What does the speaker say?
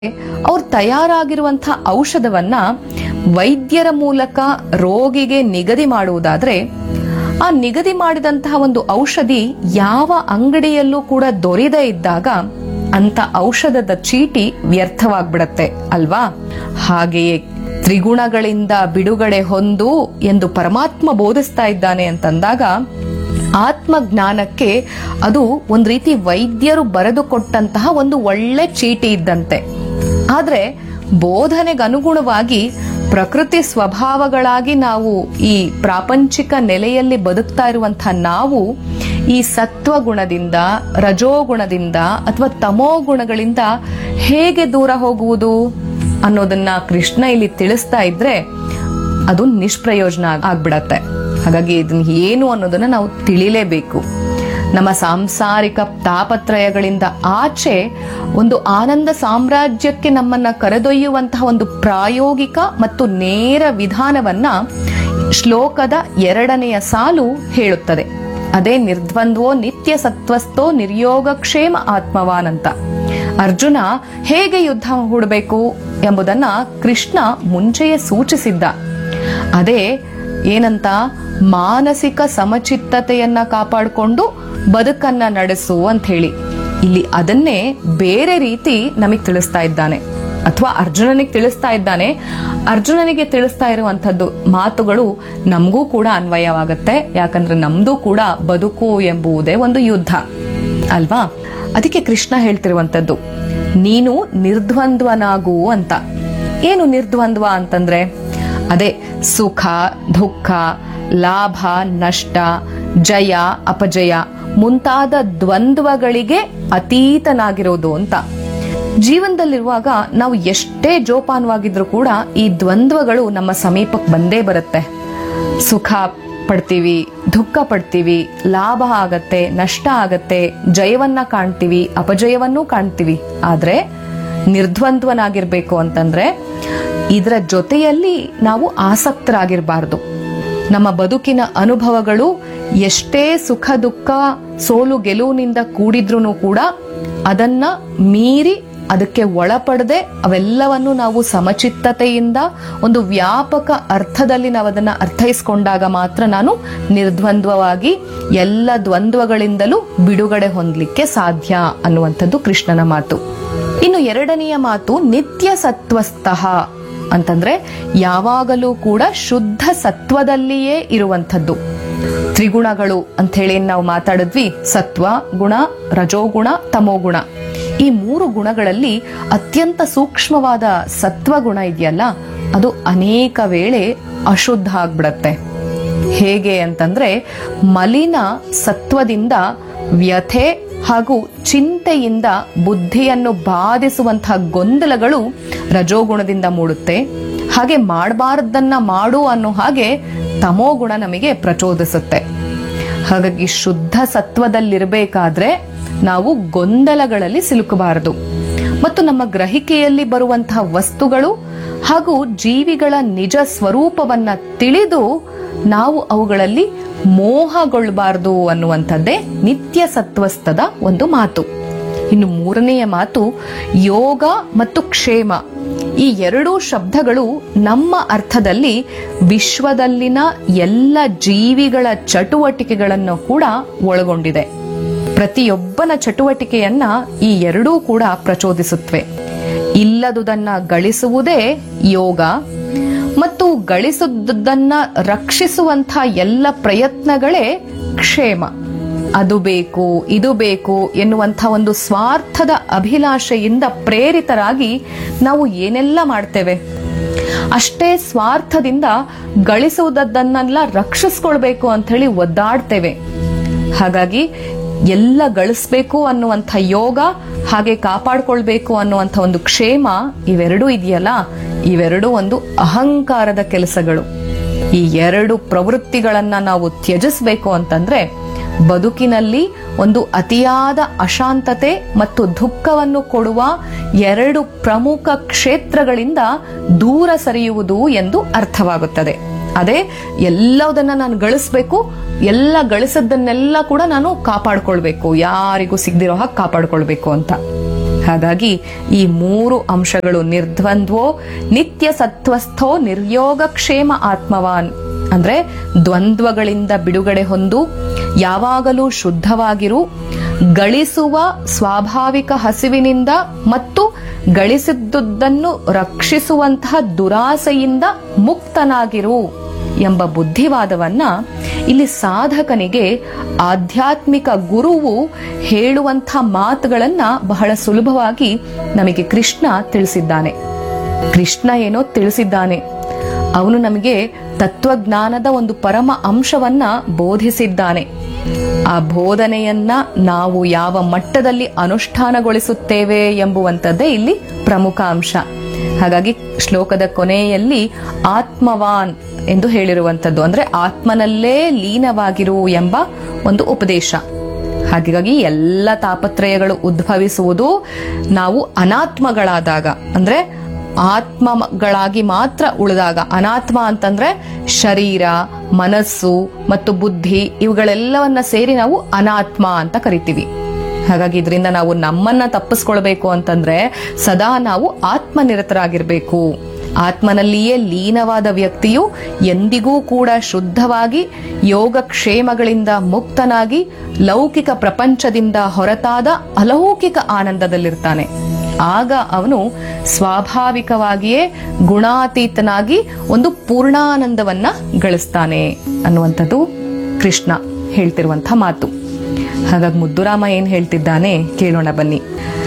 ಅವ್ರು ತಯಾರಾಗಿರುವಂತಹ ಔಷಧವನ್ನ ವೈದ್ಯರ ಮೂಲಕ ರೋಗಿಗೆ ನಿಗದಿ ಮಾಡುವುದಾದ್ರೆ ಆ ನಿಗದಿ ಮಾಡಿದಂತಹ ಒಂದು ಔಷಧಿ ಯಾವ ಅಂಗಡಿಯಲ್ಲೂ ಕೂಡ ದೊರೆಯದೇ ಇದ್ದಾಗ ಅಂತ ಔಷಧದ ಚೀಟಿ ವ್ಯರ್ಥವಾಗ್ಬಿಡತ್ತೆ ಅಲ್ವಾ ಹಾಗೆಯೇ ತ್ರಿಗುಣಗಳಿಂದ ಬಿಡುಗಡೆ ಹೊಂದು ಎಂದು ಪರಮಾತ್ಮ ಬೋಧಿಸ್ತಾ ಇದ್ದಾನೆ ಅಂತಂದಾಗ ಆತ್ಮ ಜ್ಞಾನಕ್ಕೆ ಅದು ಒಂದ್ ರೀತಿ ವೈದ್ಯರು ಬರೆದುಕೊಟ್ಟಂತಹ ಒಂದು ಒಳ್ಳೆ ಚೀಟಿ ಇದ್ದಂತೆ ಆದ್ರೆ ಬೋಧನೆಗನುಗುಣವಾಗಿ ಪ್ರಕೃತಿ ಸ್ವಭಾವಗಳಾಗಿ ನಾವು ಈ ಪ್ರಾಪಂಚಿಕ ನೆಲೆಯಲ್ಲಿ ಬದುಕ್ತಾ ಇರುವಂತಹ ನಾವು ಈ ಸತ್ವ ಗುಣದಿಂದ ರಜೋಗುಣದಿಂದ ಅಥವಾ ತಮೋ ಗುಣಗಳಿಂದ ಹೇಗೆ ದೂರ ಹೋಗುವುದು ಅನ್ನೋದನ್ನ ಕೃಷ್ಣ ಇಲ್ಲಿ ತಿಳಿಸ್ತಾ ಇದ್ರೆ ಅದು ನಿಷ್ಪ್ರಯೋಜನ ಆಗ್- ಆಗ್ಬಿಡತ್ತೆ ಹಾಗಾಗಿ ಇದನ್ನ ಏನು ಅನ್ನೋದನ್ನ ನಾವು ತಿಳಿಲೇಬೇಕು ನಮ್ಮ ಸಾಂಸಾರಿಕ ತಾಪತ್ರಯಗಳಿಂದ ಆಚೆ ಒಂದು ಆನಂದ ಸಾಮ್ರಾಜ್ಯಕ್ಕೆ ನಮ್ಮನ್ನ ಕರೆದೊಯ್ಯುವಂತಹ ಒಂದು ಪ್ರಾಯೋಗಿಕ ಮತ್ತು ನೇರ ವಿಧಾನವನ್ನ ಶ್ಲೋಕದ ಎರಡನೆಯ ಸಾಲು ಹೇಳುತ್ತದೆ ಅದೇ ನಿರ್ದ್ವಂದ್ವೋ ನಿತ್ಯ ಸತ್ವಸ್ಥೋ ನಿರ್ಯೋಗಕ್ಷೇಮ ಆತ್ಮವಾನ್ ಅಂತ ಅರ್ಜುನ ಹೇಗೆ ಯುದ್ಧ ಹೂಡಬೇಕು ಎಂಬುದನ್ನ ಕೃಷ್ಣ ಮುಂಚೆಯೇ ಸೂಚಿಸಿದ್ದ ಅದೇ ಏನಂತ ಮಾನಸಿಕ ಸಮಚಿತ್ತತೆಯನ್ನ ಕಾಪಾಡಿಕೊಂಡು ಬದುಕನ್ನ ನಡೆಸು ಅಂತ ಹೇಳಿ ಇಲ್ಲಿ ಅದನ್ನೇ ಬೇರೆ ರೀತಿ ನಮಗ್ ತಿಳಿಸ್ತಾ ಇದ್ದಾನೆ ಅಥವಾ ಅರ್ಜುನನಿಗೆ ತಿಳಿಸ್ತಾ ಇದ್ದಾನೆ ಅರ್ಜುನನಿಗೆ ತಿಳಿಸ್ತಾ ಇರುವಂತದ್ದು ಮಾತುಗಳು ನಮಗೂ ಕೂಡ ಅನ್ವಯವಾಗತ್ತೆ ಯಾಕಂದ್ರೆ ನಮ್ದು ಕೂಡ ಬದುಕು ಎಂಬುವುದೇ ಒಂದು ಯುದ್ಧ ಅಲ್ವಾ ಅದಕ್ಕೆ ಕೃಷ್ಣ ಹೇಳ್ತಿರುವಂತದ್ದು ನೀನು ನಿರ್ದ್ವಂದ್ವನಾಗು ಅಂತ ಏನು ನಿರ್ದ್ವಂದ್ವ ಅಂತಂದ್ರೆ ಅದೇ ಸುಖ ದುಃಖ ಲಾಭ ನಷ್ಟ ಜಯ ಅಪಜಯ ಮುಂತಾದ ದ್ವಂದ್ವಗಳಿಗೆ ಅತೀತನಾಗಿರೋದು ಅಂತ ಜೀವನದಲ್ಲಿರುವಾಗ ನಾವು ಎಷ್ಟೇ ಜೋಪಾನವಾಗಿದ್ರು ಕೂಡ ಈ ದ್ವಂದ್ವಗಳು ನಮ್ಮ ಸಮೀಪಕ್ಕೆ ಬಂದೇ ಬರುತ್ತೆ ಸುಖ ಪಡ್ತೀವಿ ದುಃಖ ಪಡ್ತೀವಿ ಲಾಭ ಆಗತ್ತೆ ನಷ್ಟ ಆಗತ್ತೆ ಜಯವನ್ನ ಕಾಣ್ತೀವಿ ಅಪಜಯವನ್ನೂ ಕಾಣ್ತೀವಿ ಆದ್ರೆ ನಿರ್ದ್ವಂದ್ವನಾಗಿರ್ಬೇಕು ಅಂತಂದ್ರೆ ಇದರ ಜೊತೆಯಲ್ಲಿ ನಾವು ಆಸಕ್ತರಾಗಿರಬಾರ್ದು ನಮ್ಮ ಬದುಕಿನ ಅನುಭವಗಳು ಎಷ್ಟೇ ಸುಖ ದುಃಖ ಸೋಲು ಗೆಲುವಿನಿಂದ ಕೂಡಿದ್ರೂ ಕೂಡ ಅದನ್ನ ಮೀರಿ ಅದಕ್ಕೆ ಒಳಪಡದೆ ಅವೆಲ್ಲವನ್ನು ನಾವು ಸಮಚಿತ್ತತೆಯಿಂದ ಒಂದು ವ್ಯಾಪಕ ಅರ್ಥದಲ್ಲಿ ನಾವು ಅದನ್ನ ಅರ್ಥೈಸ್ಕೊಂಡಾಗ ಮಾತ್ರ ನಾನು ನಿರ್ದ್ವಂದ್ವವಾಗಿ ಎಲ್ಲ ದ್ವಂದ್ವಗಳಿಂದಲೂ ಬಿಡುಗಡೆ ಹೊಂದಲಿಕ್ಕೆ ಸಾಧ್ಯ ಅನ್ನುವಂಥದ್ದು ಕೃಷ್ಣನ ಮಾತು ಇನ್ನು ಎರಡನೆಯ ಮಾತು ನಿತ್ಯ ಸತ್ವಸ್ಥಃ ಅಂತಂದ್ರೆ ಯಾವಾಗಲೂ ಕೂಡ ಶುದ್ಧ ಸತ್ವದಲ್ಲಿಯೇ ಇರುವಂಥದ್ದು ತ್ರಿಗುಣಗಳು ಅಂತ ಹೇಳಿ ಏನ್ ನಾವು ಮಾತಾಡಿದ್ವಿ ಸತ್ವ ಗುಣ ರಜೋಗುಣ ತಮೋಗುಣ ಈ ಮೂರು ಗುಣಗಳಲ್ಲಿ ಅತ್ಯಂತ ಸೂಕ್ಷ್ಮವಾದ ಸತ್ವಗುಣ ಇದೆಯಲ್ಲ ಅದು ಅನೇಕ ವೇಳೆ ಅಶುದ್ಧ ಆಗ್ಬಿಡತ್ತೆ ಹೇಗೆ ಅಂತಂದ್ರೆ ಮಲಿನ ಸತ್ವದಿಂದ ವ್ಯಥೆ ಹಾಗೂ ಚಿಂತೆಯಿಂದ ಬುದ್ಧಿಯನ್ನು ಬಾಧಿಸುವಂತಹ ಗೊಂದಲಗಳು ರಜೋಗುಣದಿಂದ ಮೂಡುತ್ತೆ ಹಾಗೆ ಮಾಡಬಾರ್ದನ್ನ ಮಾಡು ಅನ್ನೋ ಹಾಗೆ ತಮೋಗುಣ ನಮಗೆ ಪ್ರಚೋದಿಸುತ್ತೆ ಹಾಗಾಗಿ ಶುದ್ಧ ಸತ್ವದಲ್ಲಿರಬೇಕಾದ್ರೆ ನಾವು ಗೊಂದಲಗಳಲ್ಲಿ ಸಿಲುಕಬಾರದು ಮತ್ತು ನಮ್ಮ ಗ್ರಹಿಕೆಯಲ್ಲಿ ಬರುವಂತಹ ವಸ್ತುಗಳು ಹಾಗೂ ಜೀವಿಗಳ ನಿಜ ಸ್ವರೂಪವನ್ನ ತಿಳಿದು ನಾವು ಅವುಗಳಲ್ಲಿ ಮೋಹಗೊಳ್ಳಬಾರದು ಅನ್ನುವಂಥದ್ದೇ ನಿತ್ಯ ಸತ್ವಸ್ಥದ ಒಂದು ಮಾತು ಇನ್ನು ಮೂರನೆಯ ಮಾತು ಯೋಗ ಮತ್ತು ಕ್ಷೇಮ ಈ ಎರಡೂ ಶಬ್ದಗಳು ನಮ್ಮ ಅರ್ಥದಲ್ಲಿ ವಿಶ್ವದಲ್ಲಿನ ಎಲ್ಲ ಜೀವಿಗಳ ಚಟುವಟಿಕೆಗಳನ್ನು ಕೂಡ ಒಳಗೊಂಡಿದೆ ಪ್ರತಿಯೊಬ್ಬನ ಚಟುವಟಿಕೆಯನ್ನ ಈ ಎರಡೂ ಕೂಡ ಪ್ರಚೋದಿಸುತ್ತವೆ ಇಲ್ಲದುದನ್ನ ಗಳಿಸುವುದೇ ಯೋಗ ಮತ್ತು ಗಳಿಸುವುದನ್ನ ರಕ್ಷಿಸುವಂತಹ ಎಲ್ಲ ಪ್ರಯತ್ನಗಳೇ ಕ್ಷೇಮ ಅದು ಬೇಕು ಇದು ಬೇಕು ಎನ್ನುವಂಥ ಒಂದು ಸ್ವಾರ್ಥದ ಅಭಿಲಾಷೆಯಿಂದ ಪ್ರೇರಿತರಾಗಿ ನಾವು ಏನೆಲ್ಲ ಮಾಡ್ತೇವೆ ಅಷ್ಟೇ ಸ್ವಾರ್ಥದಿಂದ ಗಳಿಸುವುದನ್ನೆಲ್ಲ ರಕ್ಷಿಸ್ಕೊಳ್ಬೇಕು ಅಂತ ಹೇಳಿ ಒದ್ದಾಡ್ತೇವೆ ಹಾಗಾಗಿ ಎಲ್ಲ ಗಳಿಸ್ಬೇಕು ಅನ್ನುವಂಥ ಯೋಗ ಹಾಗೆ ಕಾಪಾಡ್ಕೊಳ್ಬೇಕು ಅನ್ನುವಂಥ ಒಂದು ಕ್ಷೇಮ ಇವೆರಡೂ ಇದೆಯಲ್ಲ ಇವೆರಡೂ ಒಂದು ಅಹಂಕಾರದ ಕೆಲಸಗಳು ಈ ಎರಡು ಪ್ರವೃತ್ತಿಗಳನ್ನ ನಾವು ತ್ಯಜಿಸ್ಬೇಕು ಅಂತಂದ್ರೆ ಬದುಕಿನಲ್ಲಿ ಒಂದು ಅತಿಯಾದ ಅಶಾಂತತೆ ಮತ್ತು ದುಃಖವನ್ನು ಕೊಡುವ ಎರಡು ಪ್ರಮುಖ ಕ್ಷೇತ್ರಗಳಿಂದ ದೂರ ಸರಿಯುವುದು ಎಂದು ಅರ್ಥವಾಗುತ್ತದೆ ಅದೇ ಎಲ್ಲದನ್ನ ನಾನು ಗಳಿಸ್ಬೇಕು ಎಲ್ಲ ಗಳಿಸದ್ದನ್ನೆಲ್ಲ ಕೂಡ ನಾನು ಕಾಪಾಡ್ಕೊಳ್ಬೇಕು ಯಾರಿಗೂ ಸಿಗದಿರೋ ಹಾಗೆ ಕಾಪಾಡ್ಕೊಳ್ಬೇಕು ಅಂತ ಹಾಗಾಗಿ ಈ ಮೂರು ಅಂಶಗಳು ನಿರ್ದ್ವಂದ್ವೋ ನಿತ್ಯ ಸತ್ವಸ್ಥೋ ನಿರ್ಯೋಗಕ್ಷೇಮ ಆತ್ಮವಾನ್ ಅಂದ್ರೆ ದ್ವಂದ್ವಗಳಿಂದ ಬಿಡುಗಡೆ ಹೊಂದು ಯಾವಾಗಲೂ ಶುದ್ಧವಾಗಿರು ಗಳಿಸುವ ಸ್ವಾಭಾವಿಕ ಹಸಿವಿನಿಂದ ಮತ್ತು ಗಳಿಸಿದ್ದುದನ್ನು ರಕ್ಷಿಸುವಂತಹ ದುರಾಸೆಯಿಂದ ಮುಕ್ತನಾಗಿರು ಎಂಬ ಬುದ್ಧಿವಾದವನ್ನ ಇಲ್ಲಿ ಸಾಧಕನಿಗೆ ಆಧ್ಯಾತ್ಮಿಕ ಗುರುವು ಹೇಳುವಂಥ ಮಾತುಗಳನ್ನ ಬಹಳ ಸುಲಭವಾಗಿ ನಮಗೆ ಕೃಷ್ಣ ತಿಳಿಸಿದ್ದಾನೆ ಕೃಷ್ಣ ಏನೋ ತಿಳಿಸಿದ್ದಾನೆ ಅವನು ನಮಗೆ ತತ್ವಜ್ಞಾನದ ಒಂದು ಪರಮ ಅಂಶವನ್ನ ಬೋಧಿಸಿದ್ದಾನೆ ಆ ಬೋಧನೆಯನ್ನ ನಾವು ಯಾವ ಮಟ್ಟದಲ್ಲಿ ಅನುಷ್ಠಾನಗೊಳಿಸುತ್ತೇವೆ ಎಂಬುವಂಥದ್ದೇ ಇಲ್ಲಿ ಪ್ರಮುಖ ಅಂಶ ಹಾಗಾಗಿ ಶ್ಲೋಕದ ಕೊನೆಯಲ್ಲಿ ಆತ್ಮವಾನ್ ಎಂದು ಹೇಳಿರುವಂಥದ್ದು ಅಂದ್ರೆ ಆತ್ಮನಲ್ಲೇ ಲೀನವಾಗಿರು ಎಂಬ ಒಂದು ಉಪದೇಶ ಹಾಗಾಗಿ ಎಲ್ಲ ತಾಪತ್ರಯಗಳು ಉದ್ಭವಿಸುವುದು ನಾವು ಅನಾತ್ಮಗಳಾದಾಗ ಅಂದ್ರೆ ಆತ್ಮಗಳಾಗಿ ಮಾತ್ರ ಉಳಿದಾಗ ಅನಾತ್ಮ ಅಂತಂದ್ರೆ ಶರೀರ ಮನಸ್ಸು ಮತ್ತು ಬುದ್ಧಿ ಇವುಗಳೆಲ್ಲವನ್ನ ಸೇರಿ ನಾವು ಅನಾತ್ಮ ಅಂತ ಕರಿತೀವಿ ಹಾಗಾಗಿ ಇದರಿಂದ ನಾವು ನಮ್ಮನ್ನ ತಪ್ಪಿಸ್ಕೊಳ್ಬೇಕು ಅಂತಂದ್ರೆ ಸದಾ ನಾವು ಆತ್ಮನಿರತರಾಗಿರ್ಬೇಕು ಆತ್ಮನಲ್ಲಿಯೇ ಲೀನವಾದ ವ್ಯಕ್ತಿಯು ಎಂದಿಗೂ ಕೂಡ ಶುದ್ಧವಾಗಿ ಯೋಗಕ್ಷೇಮಗಳಿಂದ ಮುಕ್ತನಾಗಿ ಲೌಕಿಕ ಪ್ರಪಂಚದಿಂದ ಹೊರತಾದ ಅಲೌಕಿಕ ಆನಂದದಲ್ಲಿರ್ತಾನೆ ಆಗ ಅವನು ಸ್ವಾಭಾವಿಕವಾಗಿಯೇ ಗುಣಾತೀತನಾಗಿ ಒಂದು ಪೂರ್ಣಾನಂದವನ್ನ ಗಳಿಸ್ತಾನೆ ಅನ್ನುವಂಥದ್ದು ಕೃಷ್ಣ ಹೇಳ್ತಿರುವಂಥ ಮಾತು ಹಾಗಾಗಿ ಮುದ್ದುರಾಮ ಏನ್ ಹೇಳ್ತಿದ್ದಾನೆ ಕೇಳೋಣ ಬನ್ನಿ